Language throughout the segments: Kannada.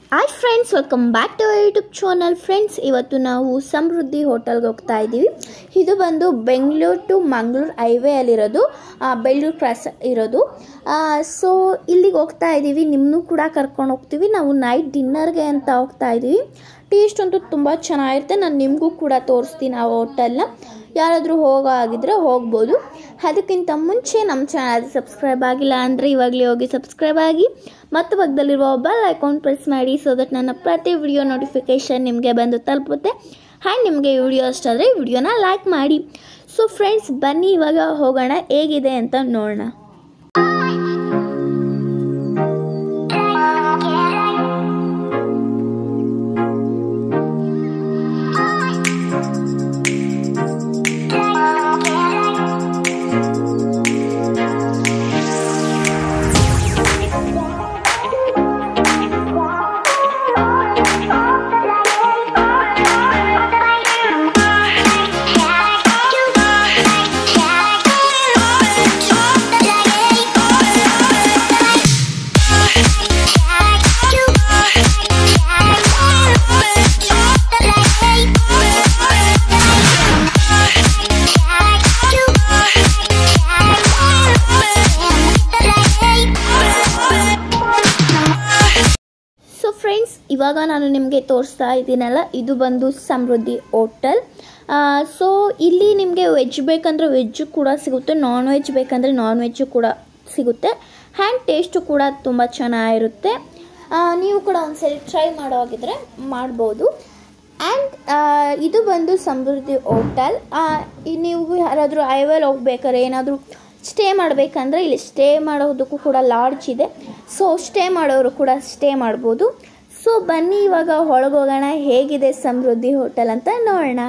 hi friends welcome back to YouTube channel friends ಇವತ್ತು ನಾವು ಸಮೃದ್ಧಿ ಹೋಟೆಲ್ಗೆ ಹೋಗ್ತಾ ಇದ್ದೀವಿ ಇದು ಬಂದು ಬೆಂಗಳೂರು ಟು ಮಂಗಳೂರು ಹೈವೇಯಲ್ಲಿರೋದು ಬೆಳ್ಳೂರು ಕ್ರಾಸ್ ಇರೋದು ಸೊ ಇಲ್ಲಿಗೆ ಹೋಗ್ತಾ ಇದ್ದೀವಿ ನಿಮ್ಮನ್ನೂ ಕೂಡ ಕರ್ಕೊಂಡು ಹೋಗ್ತೀವಿ ನಾವು ನೈಟ್ ಡಿನ್ನರ್ಗೆ ಅಂತ ಹೋಗ್ತಾ ಇದ್ದೀವಿ ಟೇಸ್ಟ್ ಅಂತೂ ತುಂಬ ಚೆನ್ನಾಗಿರುತ್ತೆ ನಾನು ನಿಮಗೂ ಕೂಡ ತೋರಿಸ್ತೀನಿ ಆ ಹೋಟೆಲ್ನ ಯಾರಾದರೂ ಹೋಗೋ ಆಗಿದ್ರೆ ಹೋಗ್ಬೋದು ಅದಕ್ಕಿಂತ ಮುಂಚೆ ನಮ್ಮ ಚಾನಲ್ ಸಬ್ಸ್ಕ್ರೈಬ್ ಆಗಿಲ್ಲ ಅಂದರೆ ಇವಾಗಲೇ ಹೋಗಿ ಸಬ್ಸ್ಕ್ರೈಬ್ ಆಗಿ ಮತ್ತು ಪಕ್ಕದಲ್ಲಿರುವ ಬೆಲ್ ಐಕಾನ್ ಪ್ರೆಸ್ ಮಾಡಿ ಸೊ ದಟ್ ನನ್ನ ಪ್ರತಿ ವಿಡಿಯೋ ನೋಟಿಫಿಕೇಷನ್ ನಿಮಗೆ ಬಂದು ತಲುಪುತ್ತೆ ಹ್ಯಾಂಡ್ ನಿಮಗೆ ಈ ವಿಡಿಯೋ ಇಷ್ಟ ಆದರೆ ವಿಡಿಯೋನ ಲೈಕ್ ಮಾಡಿ ಸೊ ಫ್ರೆಂಡ್ಸ್ ಬನ್ನಿ ಇವಾಗ ಹೋಗೋಣ ಹೇಗಿದೆ ಅಂತ ನೋಡೋಣ ಸೊ ಫ್ರೆಂಡ್ಸ್ ಇವಾಗ ನಾನು ನಿಮಗೆ ತೋರಿಸ್ತಾ ಇದ್ದೀನಲ್ಲ ಇದು ಬಂದು ಸಮೃದ್ಧಿ ಹೋಟೆಲ್ ಸೊ ಇಲ್ಲಿ ನಿಮಗೆ ವೆಜ್ ಬೇಕಂದರೆ ವೆಜ್ಜು ಕೂಡ ಸಿಗುತ್ತೆ ನಾನ್ ವೆಜ್ ಬೇಕಂದರೆ ನಾನ್ ವೆಜ್ಜು ಕೂಡ ಸಿಗುತ್ತೆ ಹ್ಯಾಂಡ್ ಟೇಸ್ಟು ಕೂಡ ತುಂಬ ಚೆನ್ನಾಗಿರುತ್ತೆ ಆ, ನೀವು ಕೂಡ ಒಂದ್ಸರಿ ಟ್ರೈ ಮಾಡೋಗಿದ್ರೆ ಮಾಡ್ಬೋದು ಆ್ಯಂಡ್ ಇದು ಬಂದು ಸಮೃದ್ಧಿ ಹೋಟೆಲ್ ನೀವು ಯಾರಾದರೂ ಹೈವೇಲ್ ಹೋಗ್ಬೇಕಾದ್ರೆ ಏನಾದರೂ ಸ್ಟೇ ಮಾಡಬೇಕಂದ್ರೆ ಇಲ್ಲಿ ಸ್ಟೇ ಮಾಡೋದಕ್ಕೂ ಕೂಡ ಲಾಡ್ಜ್ ಇದೆ ಸೊ ಸ್ಟೇ ಮಾಡೋರು ಕೂಡ ಸ್ಟೇ ಮಾಡ್ಬೋದು ಸೊ ಬನ್ನಿ ಇವಾಗ ಒಳಗೋಗೋಣ ಹೇಗಿದೆ ಸಮೃದ್ಧಿ ಹೋಟೆಲ್ ಅಂತ ನೋಡೋಣ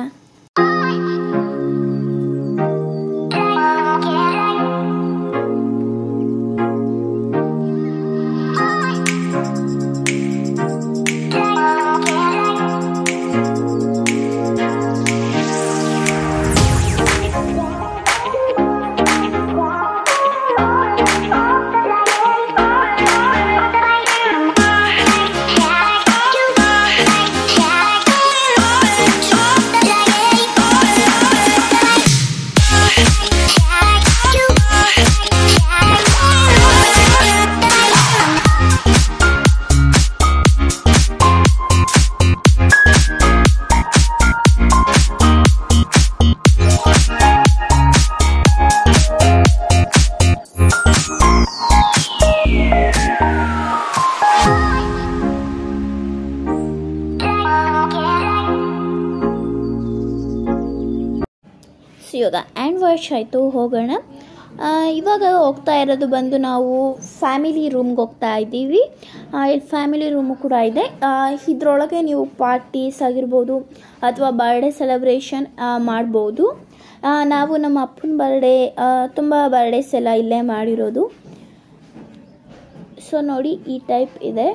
ಸೊ ಇವಾಗ ಹ್ಯಾಂಡ್ ವಾಶ್ ಆಯಿತು ಹೋಗೋಣ ಆ, ಇವಾಗ ಹೋಗ್ತಾ ಇರೋದು ಬಂದು ನಾವು ಫ್ಯಾಮಿಲಿ ರೂಮ್ಗೆ ಹೋಗ್ತಾ ಇದ್ದೀವಿ ಆ, ಇಲ್ಲಿ ಫ್ಯಾಮಿಲಿ ರೂಮು ಕೂಡ ಇದೆ ಆ, ಇದ್ರೊಳಗೆ ನೀವು ಪಾರ್ಟೀಸ್ ಆಗಿರ್ಬೋದು ಅಥವಾ ಬರ್ಡೇ ಸೆಲೆಬ್ರೇಷನ್ ಮಾಡ್ಬೋದು ಆ, ನಾವು ನಮ್ಮ ಅಪ್ಪನ ಬರ್ಡೇ ತುಂಬ ಬರ್ಡೇಸ್ ಎಲ್ಲ ಇಲ್ಲೇ ಮಾಡಿರೋದು ಸೊ ನೋಡಿ ಈ ಟೈಪ್ ಇದೆ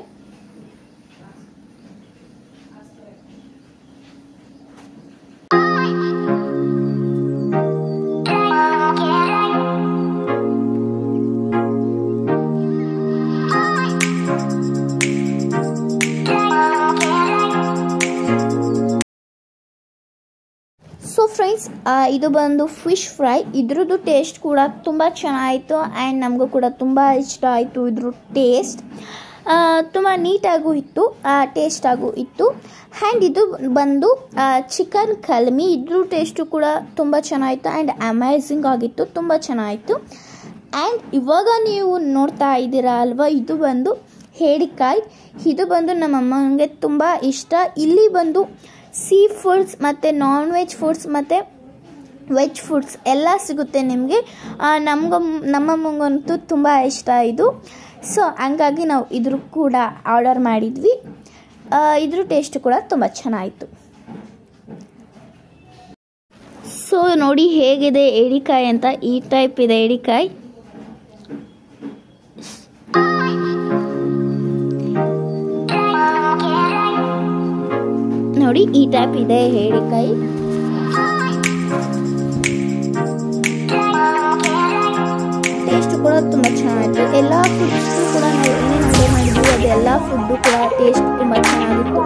ಸೊ ಫ್ರೆಂಡ್ಸ್ ಇದು ಬಂದು ಫಿಶ್ ಫ್ರೈ ಇದ್ರದ್ದು ಟೇಸ್ಟ್ ಕೂಡ ತುಂಬ ಚೆನ್ನಾಯಿತು ಆ್ಯಂಡ್ ನಮಗೂ ಕೂಡ ತುಂಬ ಇಷ್ಟ ಆಯಿತು ಇದ್ರ ಟೇಸ್ಟ್ ತುಂಬ ನೀಟಾಗೂ ಇತ್ತು ಟೇಸ್ಟಾಗೂ ಇತ್ತು ಆ್ಯಂಡ್ ಇದು ಬಂದು ಚಿಕನ್ ಕಲ್ಮಿ ಇದ್ರ ಟೇಸ್ಟು ಕೂಡ ತುಂಬ ಚೆನ್ನಾಯಿತು ಆ್ಯಂಡ್ ಅಮೇಝಿಂಗ್ ಆಗಿತ್ತು ತುಂಬ ಚೆನ್ನಾಯಿತು ಆ್ಯಂಡ್ ಇವಾಗ ನೀವು ನೋಡ್ತಾ ಇದ್ದೀರಾ ಅಲ್ವಾ ಇದು ಬಂದು ಹೇಡಿಕಾಯಿ ಇದು ಬಂದು ನಮ್ಮ ಅಮ್ಮನಿಗೆ ತುಂಬ ಇಷ್ಟ ಇಲ್ಲಿ ಬಂದು ಸೀ ಫುಡ್ಸ್ ಮತ್ತು ನಾನ್ ವೆಜ್ ಫುಡ್ಸ್ ಮತ್ತು ವೆಜ್ ಫುಡ್ಸ್ ಎಲ್ಲ ಸಿಗುತ್ತೆ ನಿಮಗೆ ನಮ್ಗೆ ನಮ್ಮಮ್ಮಂಗಂತೂ ತುಂಬ ಇಷ್ಟ ಇದು ಸೊ ಹಂಗಾಗಿ ನಾವು ಇದ್ರ ಕೂಡ ಆರ್ಡರ್ ಮಾಡಿದ್ವಿ ಆ, ಇದ್ರ ಟೇಸ್ಟ್ ಕೂಡ ತುಂಬ ಚೆನ್ನಾಯಿತು ಸೊ ನೋಡಿ ಹೇಗಿದೆ ಏಡಿಕಾಯಿ ಅಂತ ಈ ಟೈಪ್ ಇದೆ ಏಡಿಕಾಯಿ ನೋಡಿ ಈ ಟೈಪ್ ಇದೆ ಏಡಿಕಾಯಿ ಟೇಸ್ಟ್ ಕೂಡ ತುಂಬ ಚೆನ್ನಾಗಿತ್ತು ಎಲ್ಲ ಫುಡ್ಸ್ ಕೂಡ ನಾವು ಏನೇನು ಆರ್ಡರ್ ಮಾಡಿದ್ವಿ ತೊಗೊಂಡ್ವಿ ಅದೆಲ್ಲ ಫುಡ್ಡು ಕೂಡ ಟೇಸ್ಟ್ ತುಂಬ ಚೆನ್ನಾಗಿತ್ತು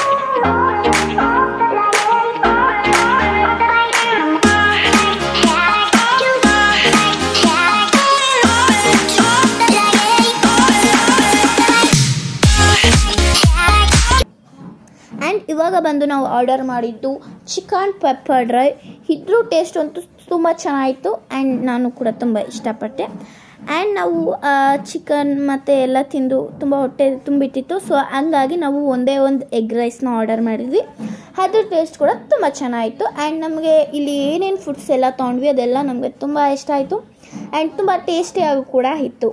ಆ್ಯಂಡ್ ಇವಾಗ ಬಂದು ನಾವು ಆರ್ಡರ್ ಮಾಡಿದ್ದು ಚಿಕನ್ ಪೆಪ್ಪರ್ ಡ್ರೈ ಇದ್ರ ಟೇಸ್ಟ್ ಅಂತೂ ತುಂಬ ಚೆನ್ನಾಗಿತ್ತು ಆ್ಯಂಡ್ ನಾನು ಕೂಡ ತುಂಬ ಇಷ್ಟಪಟ್ಟೆ ಆ್ಯಂಡ್ ನಾವು ಚಿಕನ್ ಮತ್ತು ಎಲ್ಲ ತಿಂದು ತುಂಬ ಹೊಟ್ಟೆ ತುಂಬಿಟ್ಟಿತ್ತು ಸೊ ಹಂಗಾಗಿ ನಾವು ಒಂದೇ ಒಂದು ಎಗ್ ರೈಸ್ನ ಆರ್ಡರ್ ಮಾಡಿದ್ವಿ ಅದ್ರ ಟೇಸ್ಟ್ ಕೂಡ ತುಂಬ ಚೆನ್ನಾಗಿತ್ತು ಆ್ಯಂಡ್ ನಮಗೆ ಇಲ್ಲಿ ಏನೇನು ಫುಡ್ಸ್ ಎಲ್ಲ ತೊಗೊಂಡ್ವಿ ಅದೆಲ್ಲ ನಮಗೆ ತುಂಬ ಇಷ್ಟ ಆಯಿತು ಆ್ಯಂಡ್ ತುಂಬ ಟೇಸ್ಟಿಯಾಗಿ ಕೂಡ ಇತ್ತು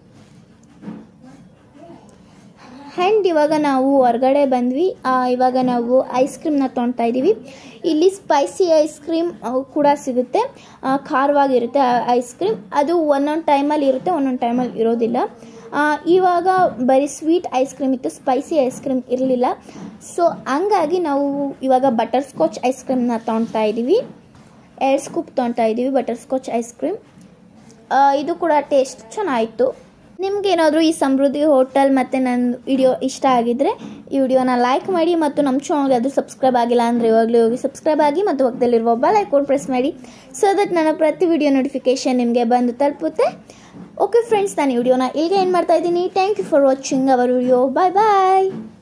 ಆ್ಯಂಡ್ ಇವಾಗ ನಾವು ಹೊರಗಡೆ ಬಂದ್ವಿ ಆ, ಇವಾಗ ನಾವು ಐಸ್ ಕ್ರೀಮ್ನ ತೊಗೊಳ್ತಾ ಇದ್ದೀವಿ ಇಲ್ಲಿ ಸ್ಪೈಸಿ ಐಸ್ ಕ್ರೀಮ್ ಕೂಡ ಸಿಗುತ್ತೆ ಆ, ಖಾರವಾಗಿರುತ್ತೆ ಐಸ್ ಕ್ರೀಮ್ ಅದು ಒಂದೊಂದು ಟೈಮಲ್ಲಿ ಇರುತ್ತೆ ಒಂದೊಂದು ಟೈಮಲ್ಲಿ ಇರೋದಿಲ್ಲ ಆ, ಇವಾಗ ಬರೀ ಸ್ವೀಟ್ ಐಸ್ ಕ್ರೀಮ್ ಇತ್ತು ಸ್ಪೈಸಿ ಐಸ್ ಕ್ರೀಮ್ ಇರಲಿಲ್ಲ ಸೊ ಹಂಗಾಗಿ ನಾವು ಇವಾಗ ಬಟರ್ ಸ್ಕಾಚ್ ಐಸ್ ಕ್ರೀಮ್ನ ತೊಗೊಳ್ತಾ ಇದ್ದೀವಿ ಎರಡು ಸ್ಕೂಪ್ ತೊಗೊಳ್ತಾ ಇದ್ದೀವಿ ಬಟರ್ ಸ್ಕಾಚ್ ಐಸ್ ಕ್ರೀಮ್ ಇದು ಕೂಡ ಟೇಸ್ಟ್ ಚೆನ್ನಾಗಿತ್ತು ನಿಮ್ಗೇನಾದರೂ ಈ ಸಮೃದ್ಧಿ ಹೋಟೆಲ್ ಮತ್ತು ನನ್ನ ವಿಡಿಯೋ ಇಷ್ಟ ಆಗಿದ್ದರೆ ಈ ವಿಡಿಯೋನ ಲೈಕ್ ಮಾಡಿ ಮತ್ತು ನಮ್ಮ ಚಾನಲ್ಗೆ ಅದು ಸಬ್ಸ್ಕ್ರೈಬ್ ಆಗಿಲ್ಲ ಅಂದರೆ ಇವಾಗಲೇ ಹೋಗಿ ಸಬ್ಸ್ಕ್ರೈಬ್ ಆಗಿ ಮತ್ತು ಪಕ್ಕದಲ್ಲಿರುವ ಬೆಲ್ ಐಕೋನ್ ಪ್ರೆಸ್ ಮಾಡಿ ಸೊ ದಟ್ ನನ್ನ ಪ್ರತಿ ವಿಡಿಯೋ ನೋಟಿಫಿಕೇಷನ್ ನಿಮಗೆ ಬಂದು ತಲುಪುತ್ತೆ ಓಕೆ ಫ್ರೆಂಡ್ಸ್ ನಾನು ಈ ವಿಡಿಯೋನ ಇಲ್ಲಿಗೆ ಏನು ಮಾಡ್ತಾ ಇದ್ದೀನಿ thank you for watching our video bye bye